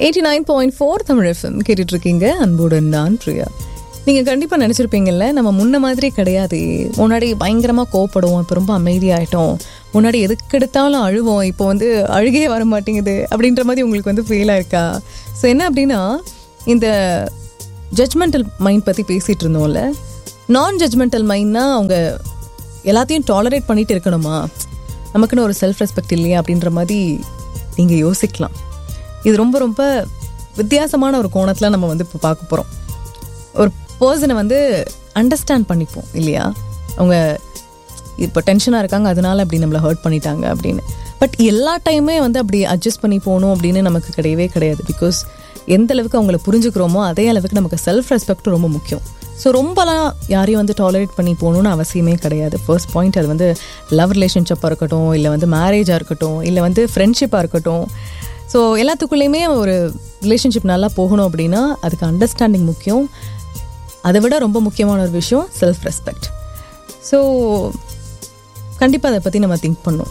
Eighty nine point four Tamil FM கேட்டுட்டு இருக்கீங்க அன்புடன் நான் பிரியா நீங்கள் கண்டிப்பாக நினச்சிருப்பீங்கல்ல நம்ம முன்ன மாதிரி கிடையாது முன்னாடி பயங்கரமாக கோவப்படுவோம் இப்போ ரொம்ப அமைதியாயிட்டோம் முன்னாடி எதுக்கு எடுத்தாலும் அழுவோம் இப்போ வந்து அழுகே வர மாட்டேங்குது அப்படின்ற மாதிரி உங்களுக்கு வந்து ஃபீலாக இருக்கா ஸோ என்ன அப்படின்னா இந்த ஜட்மெண்டல் மைண்ட் பற்றி பேசிகிட்டு இருந்தோம்ல நான் ஜட்மெண்டல் மைண்ட்னா அவங்க எல்லாத்தையும் டாலரேட் பண்ணிட்டு இருக்கணுமா நமக்குன்னு ஒரு செல்ஃப் ரெஸ்பெக்ட் இல்லையா அப்படின்ற மாதிரி நீங்கள் யோசிக்கலாம் இது ரொம்ப ரொம்ப வித்தியாசமான ஒரு கோணத்தில் நம்ம வந்து இப்போ பார்க்க போகிறோம் ஒரு பர்சனை வந்து அண்டர்ஸ்டாண்ட் பண்ணிப்போம் இல்லையா அவங்க இப்போ டென்ஷனாக இருக்காங்க அதனால அப்படி நம்மளை ஹர்ட் பண்ணிட்டாங்க அப்படின்னு பட் எல்லா டைமே வந்து அப்படி அட்ஜஸ்ட் பண்ணி போகணும் அப்படின்னு நமக்கு கிடையவே கிடையாது பிகாஸ் எந்த அளவுக்கு அவங்கள புரிஞ்சுக்கிறோமோ அதே அளவுக்கு நமக்கு செல்ஃப் ரெஸ்பெக்ட் ரொம்ப முக்கியம் ஸோ ரொம்பலாம் யாரையும் வந்து டாலரேட் பண்ணி போகணுன்னு அவசியமே கிடையாது ஃபர்ஸ்ட் பாயிண்ட் அது வந்து லவ் ரிலேஷன்ஷிப்பாக இருக்கட்டும் இல்லை வந்து மேரேஜாக இருக்கட்டும் இல்லை வந்து ஃப்ரெண்ட்ஷிப்பாக இருக்கட்டும் ஸோ எல்லாத்துக்குள்ளேயுமே ஒரு ரிலேஷன்ஷிப் நல்லா போகணும் அப்படின்னா அதுக்கு அண்டர்ஸ்டாண்டிங் முக்கியம் அதை விட ரொம்ப முக்கியமான ஒரு விஷயம் செல்ஃப் ரெஸ்பெக்ட் ஸோ கண்டிப்பாக அதை பற்றி நம்ம திங்க் பண்ணோம்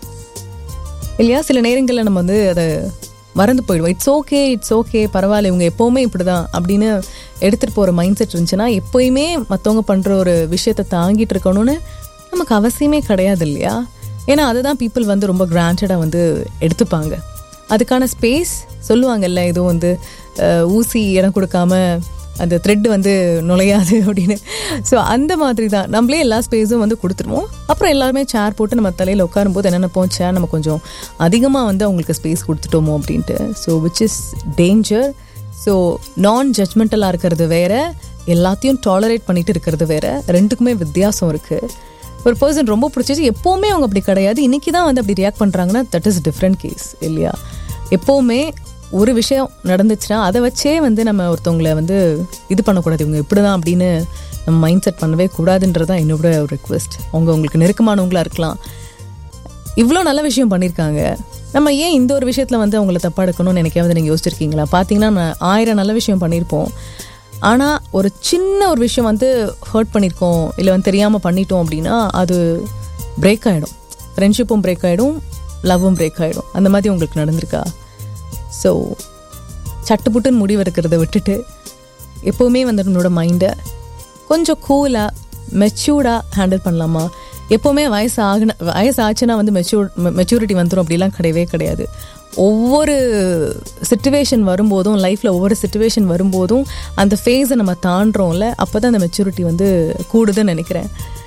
இல்லையா சில நேரங்களில் நம்ம வந்து அதை மறந்து போயிடுவோம் இட்ஸ் ஓகே இட்ஸ் ஓகே பரவாயில்ல இவங்க எப்போவுமே இப்படி தான் அப்படின்னு எடுத்துகிட்டு போகிற மைண்ட் செட் இருந்துச்சுன்னா எப்போயுமே மற்றவங்க பண்ணுற ஒரு விஷயத்தை தாங்கிட்டு இருக்கணும்னு நமக்கு அவசியமே கிடையாது இல்லையா ஏன்னா அதுதான் பீப்புள் வந்து ரொம்ப கிராண்டடாக வந்து எடுத்துப்பாங்க அதுக்கான ஸ்பேஸ் சொல்லுவாங்கல்ல ஏதோ வந்து அஹ், ஊசி இடம் கொடுக்காம அந்த த்ரெட் வந்து நுழையாது அப்படின்னு ஸோ அந்த மாதிரி தான் நம்மளே எல்லா ஸ்பேஸும் வந்து கொடுத்துருவோம் அப்புறம் எல்லாருமே சேர் போட்டு நம்ம தலையில் உட்காரும்போது என்ன நினைப்போம் சேர் நம்ம கொஞ்சம் அதிகமாக வந்து அவங்களுக்கு ஸ்பேஸ் கொடுத்துட்டோமோ அப்படின்ட்டு so which is danger so நான் ஜட்மெண்டலாக இருக்கிறது வேற எல்லாத்தையும் டாலரேட் பண்ணிட்டு இருக்கிறது வேற ரெண்டுக்குமே வித்தியாசம் இருக்குது ஒரு பர்சன் ரொம்ப பிடிச்சிச்சு எப்போவுமே அவங்க அப்படி கிடையாது இன்னைக்கு தான் வந்து அப்படி ரியாக்ட் பண்ணுறாங்கன்னா தட் இஸ் டிஃப்ரெண்ட் கேஸ் இல்லையா எப்போவுமே ஒரு விஷயம் நடந்துச்சுன்னா அதை வச்சே வந்து நம்ம ஒருத்தவங்களை வந்து இது பண்ணக்கூடாது இவங்க இப்படி தான் அப்படின்னு நம்ம மைண்ட் செட் பண்ணவே கூடாதுன்றதான் என்னோட ஒரு ரெக்வெஸ்ட் அவங்க உங்களுக்கு நெருக்கமானவங்களா இருக்கலாம் இவ்வளோ நல்ல விஷயம் பண்ணியிருக்காங்க நம்ம ஏன் இந்த ஒரு விஷயத்தில் வந்து அவங்கள தப்பாக எடுக்கணும்னு எனக்காவது நீங்கள் யோசிச்சிருக்கீங்களா பார்த்தீங்கன்னா நம்ம ஆயிரம் நல்ல விஷயம் பண்ணியிருப்போம் ஆனால் ஒரு சின்ன ஒரு விஷயம் வந்து ஹர்ட் பண்ணியிருக்கோம் இல்லை வந்து தெரியாமல் பண்ணிட்டோம் அப்படின்னா அது பிரேக் ஆகிடும் ஃப்ரெண்ட்ஷிப்பும் பிரேக் ஆகிடும் லவ்வும் பிரேக் ஆகிடும் அந்த மாதிரி உங்களுக்கு நடந்திருக்கா ஸோ சட்டுப்புட்டுன்னு முடிவு எடுக்கிறத விட்டுட்டு எப்போவுமே வந்து நம்மளோட மைண்டை கொஞ்சம் கூலாக மெச்சூர்டாக ஹேண்டில் பண்ணலாமா எப்போவுமே வயசு ஆகின வயசு ஆச்சுன்னா வந்து மெச்சூர் மெச்சூரிட்டி வந்துடும் அப்படிலாம் கிடையவே கிடையாது ஒவ்வொரு சுச்சுவேஷன் வரும்போதும் லைஃப்பில் ஒவ்வொரு சுச்சுவேஷன் வரும்போதும் அந்த ஃபேஸை நம்ம தாண்டுறோம்ல அப்போ தான் அந்த மெச்சூரிட்டி வந்து கூடுதுன்னு நினைக்கிறேன்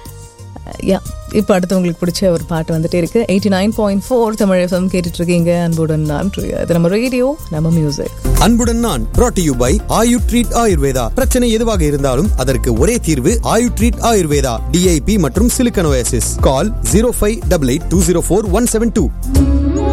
யா இப்போ அடுத்து உங்களுக்கு பிடிச்ச ஒரு பாட்டு வந்துட்டே இருக்கு eighty nine point four Tamil FM கேட்டுட்டு இருக்கீங்க அன்புடன் நான் பிரியா. இது நம்ம ரேடியோ நம்ம மியூசிக் அன்புடன் நான் brought to you by Ayu treat Ayurveda பிரச்சனை எதுவாக இருந்தாலும் அதற்கு ஒரே தீர்வு ஆயு ட்ரீட் ஆயுர்வேதா டிஐபி மற்றும் சிலிக்கனோசிஸ் call zero five double eight two zero four one seven two